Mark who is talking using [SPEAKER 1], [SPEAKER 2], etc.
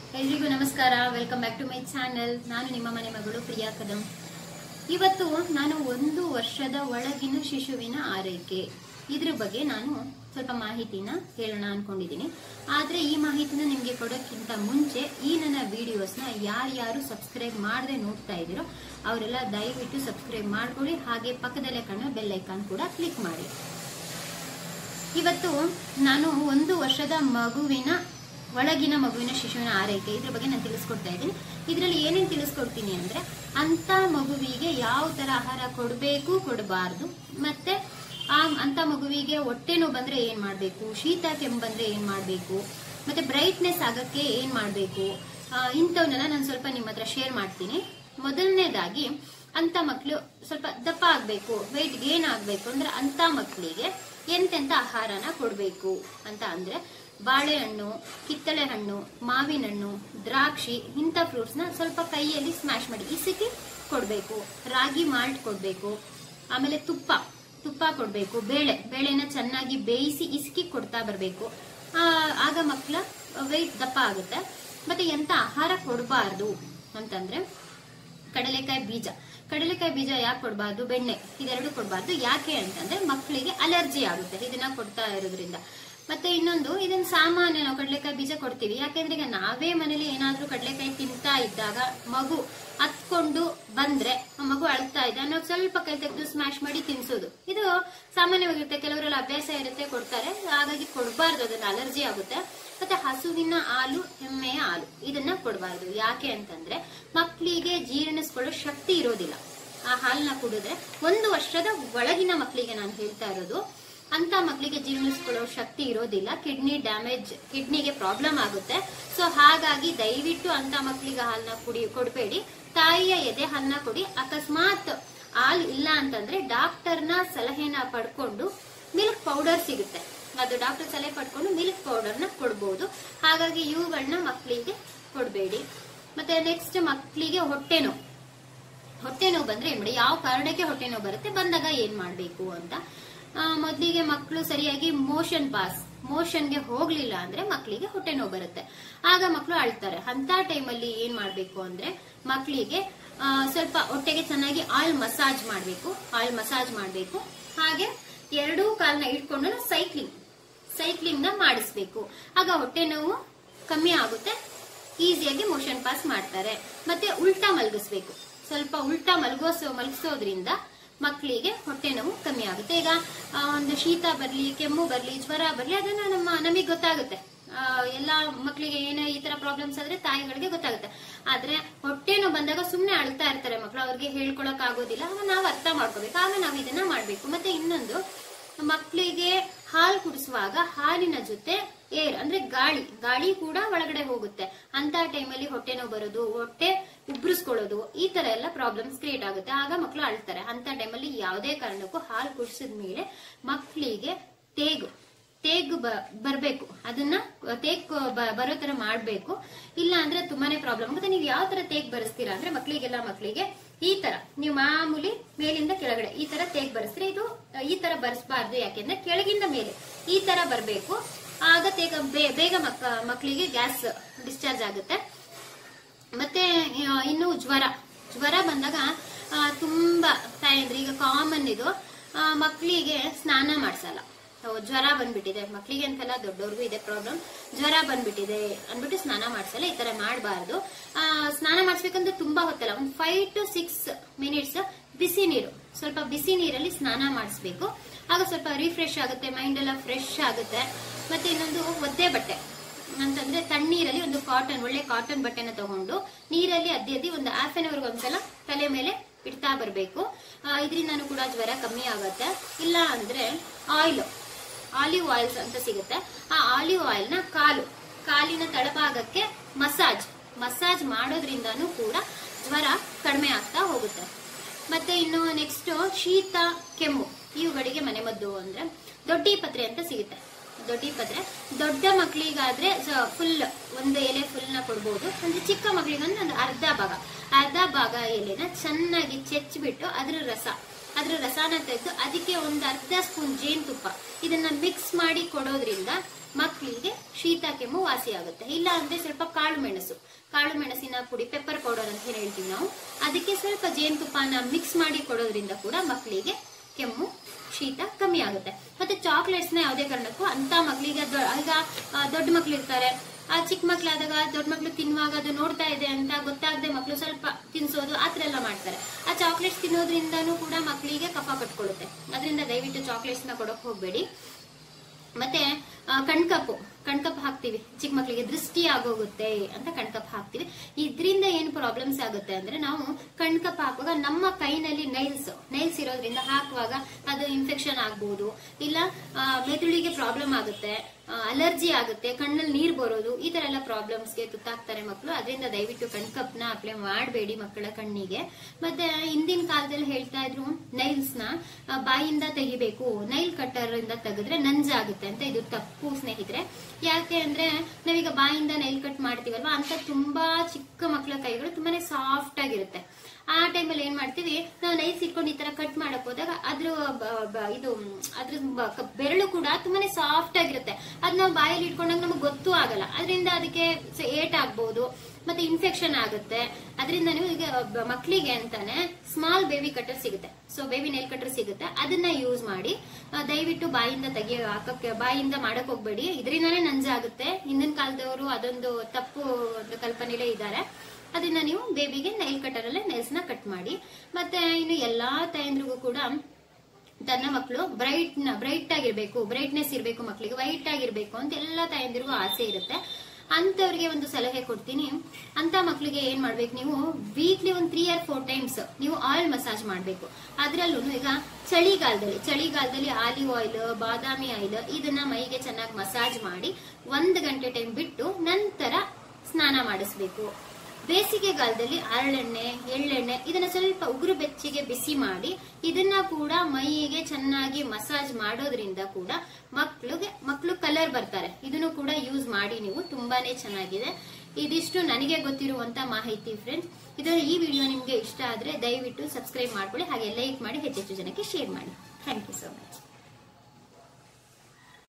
[SPEAKER 1] ಎಲ್ರಿಗೂ ನಮಸ್ಕಾರ welcome back to my channel ನಾನು ನಿಮ್ಮ ಮನೆ ಮಗಳು ಪ್ರಿಯಾ ಕದಂ ಇವತ್ತು ನಾನು ಒಂದು ವರ್ಷದ ಒಳಗಿನ ಶಿಶುವಿನ ಆರೈಕೆ ಇದ್ರ ಬಗ್ಗೆ ನಾನು ಸ್ವಲ್ಪ ಮಾಹಿತಿನ ಹೇಳೋಣ ಅನ್ಕೊಂಡಿದ್ದೀನಿ ಆದ್ರೆ ಈ ಮಾಹಿತಿನ ನಿಮ್ಗೆ ಕೊಡೋಕ್ಕಿಂತ ಮುಂಚೆ ಈ ನನ್ನ ವಿಡಿಯೋಸ್ನ ಯಾರ್ಯಾರು ಸಬ್ಸ್ಕ್ರೈಬ್ ಮಾಡದೆ ನೋಡ್ತಾ ಇದ್ದೀರೋ ಅವರೆಲ್ಲ ದಯವಿಟ್ಟು ಸಬ್ಸ್ಕ್ರೈಬ್ ಮಾಡ್ಕೊಳ್ಳಿ ಹಾಗೆ ಪಕ್ಕದಲ್ಲೇ ಕಾಣೋ ಬೆಲ್ ಐಕಾನ್ ಕೂಡ ಕ್ಲಿಕ್ ಮಾಡಿ ಇವತ್ತು ನಾನು ಒಂದು ವರ್ಷದ ಮಗುವಿನ ಒಳಗಿನ ಮಗುವಿನ ಶಿಶುವಿನ ಆರೈಕೆ ಇದ್ರ ಬಗ್ಗೆ ನಾನು ತಿಳಿಸ್ಕೊಡ್ತಾ ಇದ್ದೀನಿ ಇದರಲ್ಲಿ ಏನೇನು ತಿಳಿಸ್ಕೊಡ್ತೀನಿ ಅಂದ್ರೆ ಅಂತ ಮಗುವಿಗೆ ಯಾವ ತರ ಆಹಾರ ಕೊಡಬೇಕು ಕೊಡಬಾರ್ದು ಮತ್ತೆ ಆ ಅಂತ ಮಗುವಿಗೆ ಹೊಟ್ಟೆ ನೋವು ಬಂದ್ರೆ ಏನ್ ಮಾಡ್ಬೇಕು ಶೀತ ಕೆಮ್ಮು ಬಂದ್ರೆ ಏನ್ ಮಾಡ್ಬೇಕು ಮತ್ತೆ ಬ್ರೈಟ್ನೆಸ್ ಆಗಕ್ಕೆ ಏನ್ ಮಾಡ್ಬೇಕು ಆ, ಇಂಥವನ್ನೆಲ್ಲ ನಾನು ಸ್ವಲ್ಪ ನಿಮ್ಮ ಹತ್ರ ಶೇರ್ ಮಾಡ್ತೀನಿ ಮೊದಲನೇದಾಗಿ ಅಂತ ಮಕ್ಕಳು ಸ್ವಲ್ಪ ದಪ್ಪ ಆಗ್ಬೇಕು ವೆಯ್ಟ್ ಗೇನ್ ಆಗ್ಬೇಕು ಅಂದ್ರೆ ಅಂತ ಮಕ್ಕಳಿಗೆ ಎಂತೆಂತ ಆಹಾರನ ಕೊಡ್ಬೇಕು ಅಂತ ಅಂದ್ರೆ ಬಾಳೆಹಣ್ಣು ಕಿತ್ತಳೆ ಹಣ್ಣು ಮಾವಿನ ಹಣ್ಣು ದ್ರಾಕ್ಷಿ ಇಂಥ ಫ್ರೂಟ್ಸ್ ನ ಸ್ವಲ್ಪ ಕೈಯಲ್ಲಿ ಸ್ಮ್ಯಾಶ್ ಮಾಡಿ ಇಸುಕಿ ಕೊಡ್ಬೇಕು ರಾಗಿ ಮಾಲ್ಟ್ ಕೊಡ್ಬೇಕು ಆಮೇಲೆ ತುಪ್ಪ ತುಪ್ಪ ಕೊಡ್ಬೇಕು ಬೇಳೆ ಬೇಳೆನ ಚೆನ್ನಾಗಿ ಬೇಯಿಸಿ ಇಸುಕಿ ಕೊಡ್ತಾ ಬರಬೇಕು ಆಗ ಮಕ್ಕಳ ವೆಯ್ಟ್ ದಪ್ಪ ಆಗುತ್ತೆ ಮತ್ತೆ ಎಂತ ಆಹಾರ ಕೊಡಬಾರ್ದು ಅಂತಂದ್ರೆ ಕಡಲೆಕಾಯಿ ಬೀಜ ಕಡಲೆಕಾಯಿ ಬೀಜ ಯಾಕೆ ಕೊಡಬಾರ್ದು ಬೆಣ್ಣೆ ಇದೆರಡು ಕೊಡಬಾರ್ದು ಯಾಕೆ ಅಂತಂದ್ರೆ ಮಕ್ಕಳಿಗೆ ಅಲರ್ಜಿ ಆಗುತ್ತೆ ಇದನ್ನ ಕೊಡ್ತಾ ಇರೋದ್ರಿಂದ ಮತ್ತೆ ಇನ್ನೊಂದು ಇದನ್ನ ಸಾಮಾನ್ಯ ನಾವು ಕಡಲೆಕಾಯಿ ಬೀಜ ಕೊಡ್ತೀವಿ ಯಾಕೆಂದ್ರೆ ಈಗ ನಾವೇ ಮನೇಲಿ ಏನಾದ್ರೂ ಕಡಲೆಕಾಯಿ ತಿಂತಾ ಇದ್ದಾಗ ಮಗು ಹತ್ಕೊಂಡು ಬಂದ್ರೆ ಆ ಮಗು ಅಳ್ತಾ ಇದೆ ನಾವು ಸ್ವಲ್ಪ ಕೈ ತೆಗೆದು ಸ್ಮ್ಯಾಶ್ ಮಾಡಿ ತಿನ್ಸೋದು ಇದು ಸಾಮಾನ್ಯವಾಗಿರುತ್ತೆ ಕೆಲವರೆಲ್ಲ ಅಭ್ಯಾಸ ಇರುತ್ತೆ ಕೊಡ್ತಾರೆ ಹಾಗಾಗಿ ಕೊಡಬಾರ್ದು ಅದನ್ನ ಅಲರ್ಜಿ ಆಗುತ್ತೆ ಮತ್ತೆ ಹಸುವಿನ ಹಾಲು ಎಮ್ಮೆಯ ಹಾಲು ಇದನ್ನ ಕೊಡಬಾರ್ದು ಯಾಕೆ ಅಂತಂದ್ರೆ ಮಕ್ಕಳಿಗೆ ಜೀರ್ಣಿಸ್ಕೊಳ್ಳೋ ಶಕ್ತಿ ಇರೋದಿಲ್ಲ ಆ ಹಾಲನ್ನ ಕುಡಿದ್ರೆ ಒಂದು ವರ್ಷದ ಒಳಗಿನ ಮಕ್ಕಳಿಗೆ ನಾನು ಹೇಳ್ತಾ ಇರೋದು ಅಂತ ಮಕ್ಕಳಿಗೆ ಜೀರ್ಣಿಸ್ಕೊಳ್ಳೋ ಶಕ್ತಿ ಇರೋದಿಲ್ಲ ಕಿಡ್ನಿ ಡ್ಯಾಮೇಜ್ ಕಿಡ್ನಿಗೆ ಪ್ರಾಬ್ಲಮ್ ಆಗುತ್ತೆ ಸೊ ಹಾಗಾಗಿ ದಯವಿಟ್ಟು ಅಂತ ಮಕ್ಕಳಿಗೆ ಹಾಲನ್ನ ಕುಡಿ ಕೊಡಬೇಡಿ ತಾಯಿಯ ಎದೆ ಹಾಲನ್ನ ಕೊಡಿ ಅಕಸ್ಮಾತ್ ಹಾಲ್ ಇಲ್ಲ ಅಂತಂದ್ರೆ ಡಾಕ್ಟರ್ನ ಸಲಹೆನ ಪಡ್ಕೊಂಡು ಮಿಲ್ಕ್ ಪೌಡರ್ ಸಿಗುತ್ತೆ ಅದು ಡಾಕ್ಟರ್ ಸಲಹೆ ಪಡ್ಕೊಂಡು ಮಿಲ್ಕ್ ಪೌಡರ್ನ ಕೊಡ್ಬೋದು ಹಾಗಾಗಿ ಇವುಗಳನ್ನ ಮಕ್ಕಳಿಗೆ ಕೊಡಬೇಡಿ ಮತ್ತೆ ನೆಕ್ಸ್ಟ್ ಮಕ್ಕಳಿಗೆ ಹೊಟ್ಟೆ ನೋವು ಹೊಟ್ಟೆ ನೋವು ಬಂದ್ರೆ ಏನ್ ಮಾಡಿ ಯಾವ ಕಾರಣಕ್ಕೆ ಹೊಟ್ಟೆ ನೋವು ಬರುತ್ತೆ ಬಂದಾಗ ಏನ್ ಮಾಡ್ಬೇಕು ಅಂತ ಆ, ಮೊದ್ಲಿಗೆ ಮಕ್ಕಳು ಸರಿಯಾಗಿ ಮೋಷನ್ ಪಾಸ್ ಮೋಷನ್ಗೆ ಹೋಗ್ಲಿಲ್ಲ ಅಂದ್ರೆ ಮಕ್ಕಳಿಗೆ ಹೊಟ್ಟೆ ನೋವು ಬರುತ್ತೆ ಆಗ ಮಕ್ಕಳು ಅಳ್ತಾರೆ ಅಂತ ಟೈಮಲ್ಲಿ ಏನ್ ಮಾಡ್ಬೇಕು ಅಂದ್ರೆ ಮಕ್ಕಳಿಗೆ ಸ್ವಲ್ಪ ಹೊಟ್ಟೆಗೆ ಚೆನ್ನಾಗಿ ಆಯಿಲ್ ಮಸಾಜ್ ಮಾಡ್ಬೇಕು ಆಯಿಲ್ ಮಸಾಜ್ ಮಾಡ್ಬೇಕು ಹಾಗೆ ಎರಡೂ ಕಾಲ್ನ ಇಟ್ಕೊಂಡು ಸೈಕ್ಲಿಂಗ್ ಸೈಕ್ಲಿಂಗ್ ನ ಮಾಡಿಸ್ಬೇಕು ಆಗ ಹೊಟ್ಟೆ ನೋವು ಕಮ್ಮಿ ಆಗುತ್ತೆ ಈಸಿಯಾಗಿ ಮೋಷನ್ ಪಾಸ್ ಮಾಡ್ತಾರೆ ಮತ್ತೆ ಉಲ್ಟಾ ಮಲಗಿಸ್ಬೇಕು ಸ್ವಲ್ಪ ಉಲ್ಟಾ ಮಲಗೋಸೋ ಮಲಗಿಸೋದ್ರಿಂದ ಮಕ್ಕಳಿಗೆ ಹೊಟ್ಟೆ ನೋವು ಕಮ್ಮಿ ಆಗುತ್ತೆ ಈಗ ಆ, ಒಂದು ಶೀತ ಬರ್ಲಿ ಕೆಮ್ಮು ಬರ್ಲಿ ಜ್ವರ ಬರ್ಲಿ ಅದನ್ನ ನಮ್ಮ ನಮಗೆ ಗೊತ್ತಾಗುತ್ತೆ ಆ, ಎಲ್ಲಾ ಮಕ್ಕಳಿಗೆ ಏನೋ ಈ ತರ ಪ್ರಾಬ್ಲಮ್ಸ್ ಆದ್ರೆ ತಾಯಿಗಳಿಗೆ ಗೊತ್ತಾಗುತ್ತೆ ಆದ್ರೆ ಹೊಟ್ಟೆ ನೋವು ಬಂದಾಗ ಸುಮ್ನೆ ಅಳ್ತಾ ಇರ್ತಾರೆ ಮಕ್ಕಳು ಅವ್ರಿಗೆ ಹೇಳ್ಕೊಳಕ್ ಆಗೋದಿಲ್ಲ ಆಗ ನಾವು ಅರ್ಥ ಮಾಡ್ಕೋಬೇಕು ಆಗ ನಾವು ಇದನ್ನ ಮಾಡ್ಬೇಕು ಮತ್ತೆ ಇನ್ನೊಂದು ಮಕ್ಕಳಿಗೆ ಹಾಲು ಕುಡಿಸುವಾಗ ಹಾಲಿನ ಜೊತೆ ಏರ್ ಅಂದ್ರೆ ಗಾಳಿ ಗಾಳಿ ಕೂಡ ಒಳಗಡೆ ಹೋಗುತ್ತೆ ಅಂತ ಟೈಮಲ್ಲಿ ಹೊಟ್ಟೆ ನೋವು ಬರೋದು ಹೊಟ್ಟೆ ಉಬ್ರಿಸ್ಕೊಳ್ಳೋದು ಈ ತರ ಎಲ್ಲ ಪ್ರಾಬ್ಲಮ್ಸ್ ಕ್ರಿಯೇಟ್ ಆಗುತ್ತೆ ಆಗ ಮಕ್ಕಳು ಅಳ್ತಾರೆ ಅಂತ ಟೈಮಲ್ಲಿ ಯಾವುದೇ ಕಾರಣಕ್ಕೂ ಹಾಲು ಕುಡಿಸಿದ ಮೇಲೆ ಮಕ್ಕಳಿಗೆ ತೇಗು ತೇಗ್ ಬ- ಬರ್ಬೇಕು ಅದನ್ನ ತೇಗ್ ಬ- ಬರೋ ತರ ಮಾಡ್ಬೇಕು ಇಲ್ಲ ಅಂದ್ರೆ ತುಂಬಾನೇ ಪ್ರಾಬ್ಲಮ್ ಮತ್ತೆ ನೀವು ಯಾವ ತರ ತೇಗ್ ಬರೆಸ್ತೀರಾ ಅಂದ್ರೆ ಮಕ್ಕಳಿಗೆಲ್ಲ ಮಕ್ಕಳಿಗೆ ಈ ತರ ನೀವು ಮಾಮೂಲಿ ಮೇಲಿಂದ ಕೆಳಗಡೆ ಈ ತರ ತೇಗ್ ಬರೆಸ್ತೀರಾ ಇದು ಅ, ಈ ತರ ಬರ್ಸ್ಬಾರ್ದು ಯಾಕೆಂದ್ರೆ ಕೆಳಗಿಂದ ಮೇಲೆ ಈ ತರ ಬರ್ಬೇಕು ಆಗ ತೇಗ ಬೇ- ಬೇಗ ಮಕ್ಕ ಮಕ್ಕಳಿಗೆ ಗ್ಯಾಸ್ ಡಿಸ್ಚಾರ್ಜ್ ಆಗುತ್ತೆ ಮತ್ತೆ ಆ, ಇನ್ನು ಜ್ವರ ಜ್ವರ ಬಂದಾಗ ಆ, ತುಂಬಾ ತಾಯಂದ್ರೆ ಈಗ ಕಾಮನ್ ಇದು ಮಕ್ಕಳಿಗೆ ಸ್ನಾನ ಮಾಡ್ಸಲ್ಲ ಸೊ, ಜ್ವರ ಬಂದ್ಬಿಟ್ಟಿದೆ ಮಕ್ಕಳಿಗೆ ಅಂತಲ್ಲ ದೊಡ್ಡವ್ರಿಗೂ ಇದೆ ಪ್ರಾಬ್ಲಮ್ ಜ್ವರ ಬಂದ್ಬಿಟ್ಟಿದೆ ಅಂದ್ಬಿಟ್ಟು ಸ್ನಾನ ಮಾಡ್ಸಲ್ಲ ಈ ತರ ಮಾಡಬಾರ್ದು ಸ್ನಾನ ಮಾಡಿಸ್ಬೇಕಂದ್ರೆ ತುಂಬಾ ಹೊತ್ತಲ್ಲ ಒಂದು ಫೈವ್ ಟು ಸಿಕ್ಸ್ ಮಿನಿಟ್ಸ್ ಬಿಸಿ ನೀರು ಸ್ವಲ್ಪ ಬಿಸಿ ನೀರಲ್ಲಿ ಸ್ನಾನ ಮಾಡಿಸ್ಬೇಕು ಆಗ ಸ್ವಲ್ಪ ರಿಫ್ರೆಶ್ ಆಗುತ್ತೆ ಮೈಂಡ್ ಎಲ್ಲ ಫ್ರೆಶ್ ಆಗುತ್ತೆ ಮತ್ತೆ ಇನ್ನೊಂದು ಒದ್ದೆ ಬಟ್ಟೆ ಅಂತಂದ್ರೆ ತಣ್ಣೀರಲ್ಲಿ ಒಂದು ಕಾಟನ್ ಒಳ್ಳೆ ಕಾಟನ್ ಬಟ್ಟೆನ ತಗೊಂಡು ನೀರಲ್ಲಿ ಅದ್ದಿ ಅದ್ದಿ ಒಂದು ಹಾಫ್ ಅನ್ ಅವರ್ಗೆ ಒಂದ್ಸಲ ತಲೆ ಮೇಲೆ ಇಡ್ತಾ ಬರಬೇಕು ಇದರಿಂದನೂ ಕೂಡ ಜ್ವರ ಕಮ್ಮಿ ಆಗುತ್ತೆ ಇಲ್ಲ ಅಂದ್ರೆ ಆಯಿಲ್ ಆಲಿವ್ ಆಯಿಲ್ಸ್ ಅಂತ ಸಿಗುತ್ತೆ ಆ ಆಲಿವ್ ಆಯಿಲ್ ನ ಕಾಲು ಕಾಲಿನ ತಳಭಾಗಕ್ಕೆ ಮಸಾಜ್ ಮಸಾಜ್ ಮಾಡೋದ್ರಿಂದನೂ ಕೂಡ ಜ್ವರ ಕಡಿಮೆ ಆಗ್ತಾ ಹೋಗುತ್ತೆ ಮತ್ತೆ ಇನ್ನು ನೆಕ್ಸ್ಟ್ ಶೀತ ಕೆಮ್ಮು ಇವುಗಳಿಗೆ ಮನೆಮದ್ದು ಅಂದ್ರೆ ದೊಡ್ಡಿ ಪತ್ರೆ ಅಂತ ಸಿಗುತ್ತೆ ದೊಡ್ಡಿ ಪತ್ರೆ ದೊಡ್ಡ ಮಕ್ಕಳಿಗಾದ್ರೆ ಫುಲ್ ಒಂದು ಎಲೆ ಫುಲ್ ನ ಕೊಡ್ಬೋದು ಅಂದ್ರೆ ಚಿಕ್ಕ ಮಕ್ಕಳಿಗಂದ್ರೆ ಒಂದು ಅರ್ಧ ಭಾಗ ಅರ್ಧ ಭಾಗ ಎಲೆನ ಚೆನ್ನಾಗಿ ಚೆಚ್ಚಿಬಿಟ್ಟು ಅದ್ರ ರಸ ಅದ್ರ ರಸನ ತೆಗೆದು ಅದಕ್ಕೆ ಒಂದು ಅರ್ಧ ಸ್ಪೂನ್ ಜೇನುತುಪ್ಪ ಇದನ್ನ ಮಿಕ್ಸ್ ಮಾಡಿ ಕೊಡೋದ್ರಿಂದ ಮಕ್ಕಳಿಗೆ ಶೀತ ಕೆಮ್ಮು ವಾಸಿ ಆಗುತ್ತೆ ಇಲ್ಲ ಅಂದ್ರೆ ಸ್ವಲ್ಪ ಕಾಳು ಮೆಣಸು ಕಾಳು ಮೆಣಸಿನ ಪುಡಿ ಪೆಪ್ಪರ್ ಪೌಡರ್ ಅಂತ ಏನ್ ಹೇಳ್ತೀವಿ ನಾವು ಅದಕ್ಕೆ ಸ್ವಲ್ಪ ಜೇನುತುಪ್ಪನ ಮಿಕ್ಸ್ ಮಾಡಿ ಕೊಡೋದ್ರಿಂದ ಕೂಡ ಮಕ್ಕಳಿಗೆ ಕೆಮ್ಮು ಶೀತ ಕಮ್ಮಿ ಆಗುತ್ತೆ ಮತ್ತೆ ಚಾಕ್ಲೇಟ್ಸ್ ನ ಯಾವುದೇ ಕಾರಣಕ್ಕೂ ಅಂತ ಮಕ್ಕಳಿಗೆ ಈಗ ಆ, ದೊಡ್ಡ ಮಕ್ಳು ಇರ್ತಾರೆ ಆ ಚಿಕ್ಕ ಮಕ್ಳಾದಾಗ ದೊಡ್ಡ ಮಕ್ಳು ತಿನ್ನುವಾಗ ಅದು ನೋಡ್ತಾ ಇದೆ ಅಂತ ಗೊತ್ತಾಗದೆ ಮಕ್ಳು ಸ್ವಲ್ಪ ತಿನ್ಸೋದು ಆ ಥರ ಎಲ್ಲ ಮಾಡ್ತಾರೆ ಆ ಚಾಕ್ಲೇಟ್ಸ್ ತಿನ್ನೋದ್ರಿಂದನೂ ಕೂಡ ಮಕ್ಕಳಿಗೆ ಕಫ ಕಟ್ಕೊಳ್ಳುತ್ತೆ ಅದರಿಂದ ದಯವಿಟ್ಟು ಚಾಕ್ಲೇಟ್ಸ್ ನ ಕೊಡಕ್ ಹೋಗ್ಬೇಡಿ ಮತ್ತೆ ಆ, ಕಣ್ಕಪ್ಪು ಕಣ್ಕಪ್ ಹಾಕ್ತಿವಿ ಚಿಕ್ಕ ಮಕ್ಕಳಿಗೆ ದೃಷ್ಟಿ ಆಗೋಗುತ್ತೆ ಅಂತ ಕಣ್ಕಪ್ ಹಾಕ್ತಿವಿ ಇದರಿಂದ ಏನು ಪ್ರಾಬ್ಲಮ್ಸ್ ಆಗುತ್ತೆ ಅಂದ್ರೆ ನಾವು ಕಣ್ಕಪ್ ಹಾಕುವಾಗ ನಮ್ಮ ಕೈನಲ್ಲಿ ನೈಲ್ಸ್ ನೈಲ್ಸ್ ಇರೋದ್ರಿಂದ ಹಾಕುವಾಗ ಅದು ಇನ್ಫೆಕ್ಷನ್ ಆಗ್ಬೋದು ಇಲ್ಲ ಆ, ಮೆದುಳಿಗೆ ಪ್ರಾಬ್ಲಮ್ ಆಗುತ್ತೆ ಅಲರ್ಜಿ ಆಗುತ್ತೆ ಕಣ್ಣಲ್ಲಿ ನೀರ್ ಬರೋದು ಈ ತರ ಎಲ್ಲ ಪ್ರಾಬ್ಲಮ್ಸ್ಗೆ ತುತ್ತಾಗ್ತಾರೆ ಮಕ್ಕಳು ಅದರಿಂದ ದಯವಿಟ್ಟು ಕಣ್ಕಪ್ ನ ಅಪ್ಲೈ ಮಾಡಬೇಡಿ ಮಕ್ಕಳ ಕಣ್ಣಿಗೆ ಮತ್ತೆ ಹಿಂದಿನ ಕಾಲದಲ್ಲಿ ಹೇಳ್ತಾ ಇದ್ರು ನೈಲ್ಸ್ ನ ಆ, ಬಾಯಿಂದ ತೆಗಿಬೇಕು ನೈಲ್ ಕಟ್ಟರ್ ಇಂದ ತೆಗೆದ್ರೆ ನಂಜಾಗುತ್ತೆ ಅಂತ ಇದು ತಪ್ಪು ಸ್ನೇಹಿತರೆ ಯಾಕೆ ಅಂದ್ರೆ ನಾವೀಗ ಬಾಯಿಂದ ನೈಲ್ ಕಟ್ ಮಾಡ್ತೀವಲ್ವಾ ಅಂತ ತುಂಬಾ ಚಿಕ್ಕ ಮಕ್ಕಳ ಕೈಗಳು ತುಂಬಾನೇ ಸಾಫ್ಟ್ ಆಗಿರುತ್ತೆ ಆ ಟೈಮಲ್ಲಿ ಏನ್ ಮಾಡ್ತೀವಿ ನಾವು ನೈಸ್ ಇಟ್ಕೊಂಡು ಈ ತರ ಕಟ್ ಮಾಡಕ್ ಹೋದಾಗ ಅದ್ರ ಬ- ಬ- ಇದು ಮ್, ಅದ್ರ ಬ- ಕ- ಬೆರಳು ಕೂಡ ತುಂಬಾನೇ ಸಾಫ್ಟ್ ಆಗಿರುತ್ತೆ ಅದ್ ನಾವು ಬಾಯಲ್ಲಿ ಇಟ್ಕೊಂಡಾಗ ನಮಗೆ ಗೊತ್ತೂ ಆಗಲ್ಲ ಅದರಿಂದ ಅದಕ್ಕೆ ಸ- ಏಟ್ ಆಗ್ಬಹುದು ಮತ್ತೆ ಇನ್ಫೆಕ್ಷನ್ ಆಗುತ್ತೆ ಅದರಿಂದ ನೀವು ಈಗ ಬ- ಮಕ್ಳಿಗೆ ಅಂತಾನೆ ಸ್ಮಾಲ್ ಬೇಬಿ ಕಟರ್ ಸಿಗುತ್ತೆ ಸೊ ಬೇಬಿ ನೈಲ್ ಕಟರ್ ಸಿಗುತ್ತೆ ಅದನ್ನ ಯೂಸ್ ಮಾಡಿ ಆ, ದಯವಿಟ್ಟು ಬಾಯಿಂದ ತೆಗಿಯ ಹಾಕಕ್ಕೆ ಬಾಯಿಂದ ಮಾಡಕ್ ಹೋಗ್ಬೇಡಿ ಇದರಿಂದಾನೇ ನಂಜಾಗುತ್ತೆ ಹಿಂದಿನ ಕಾಲದವರು ಅದೊಂದು ತಪ್ಪು ಒಂದು ಕಲ್ಪನೆಲೇ ಇದ್ದಾರೆ ಅದನ್ನ ನೀವು ಬೇಬಿಗೆ ನೈಲ್ ಕಟರ್ ಅಲ್ಲೇ ನೈಲ್ಸ್ ನ ಕಟ್ ಮಾಡಿ ಮತ್ತೆ ಇನ್ನು ಎಲ್ಲಾ ತಾಯಂದ್ರಿಗೂ ಕೂಡ ತನ್ನ ಮಕ್ಕಳು ಬ್ರೈಟ್ ಬ್ರೈಟ್ ಆಗಿರ್ಬೇಕು ಬ್ರೈಟ್ನೆಸ್ ಇರಬೇಕು ಮಕ್ಕಳಿಗೆ ವೈಟ್ ಆಗಿರ್ಬೇಕು ಅಂತ ಎಲ್ಲಾ ತಾಯಂದಿರಿಗೂ ಆಸೆ ಇರುತ್ತೆ ಅಂತವ್ರಿಗೆ ಒಂದು ಸಲಹೆ ಕೊಡ್ತೀನಿ ಅಂತ ಮಕ್ಕಳಿಗೆ ಏನ್ ಮಾಡ್ಬೇಕು ನೀವು ವೀಕ್ಲಿ ಒಂದು ತ್ರೀ ಆರ್ ಫೋರ್ ಟೈಮ್ಸ್ ನೀವು ಆಯಿಲ್ ಮಸಾಜ್ ಮಾಡಬೇಕು ಅದ್ರಲ್ಲೂ ಈಗ ಚಳಿಗಾಲದಲ್ಲಿ ಚಳಿಗಾಲದಲ್ಲಿ ಆಲಿವ್ ಆಯಿಲ್ ಬಾದಾಮಿ ಆಯಿಲ್ ಇದನ್ನ ಮೈಗೆ ಚೆನ್ನಾಗಿ ಮಸಾಜ್ ಮಾಡಿ ಒಂದು ಗಂಟೆ ಟೈಮ್ ಬಿಟ್ಟು ನಂತರ ಸ್ನಾನ ಮಾಡಿಸ್ಬೇಕು ಬೇಸಿಗೆಗಾಲದಲ್ಲಿ ಹರಳೆಣ್ಣೆ ಎಳ್ಳೆಣ್ಣೆ ಇದನ್ನ ಸ್ವಲ್ಪ ಉಗುರು ಬೆಚ್ಚಗೆ ಬಿಸಿ ಮಾಡಿ ಇದನ್ನ ಕೂಡ ಮೈಗೆ ಚೆನ್ನಾಗಿ ಮಸಾಜ್ ಮಾಡೋದ್ರಿಂದ ಕೂಡ ಮಕ್ಳಿಗೆ ಮಕ್ಕಳು ಕಲರ್ ಬರ್ತಾರೆ ಇದನ್ನು ಕೂಡ ಯೂಸ್ ಮಾಡಿ ನೀವು ತುಂಬಾನೇ ಚೆನ್ನಾಗಿದೆ ಇದಿಷ್ಟು ನನಗೆ ಗೊತ್ತಿರುವಂತ ಮಾಹಿತಿ ಫ್ರೆಂಡ್ಸ್ ಇದರ ಈ ವಿಡಿಯೋ ನಿಮ್ಗೆ ಇಷ್ಟ ಆದ್ರೆ ದಯವಿಟ್ಟು ಸಬ್ಸ್ಕ್ರೈಬ್ ಮಾಡ್ಕೊಳ್ಳಿ ಹಾಗೆ ಲೈಕ್ ಮಾಡಿ ಹೆಚ್ಚೆಚ್ಚು ಜನಕ್ಕೆ ಶೇರ್ ಮಾಡಿ ಥ್ಯಾಂಕ್ ಯು ಸೊ ಮಚ್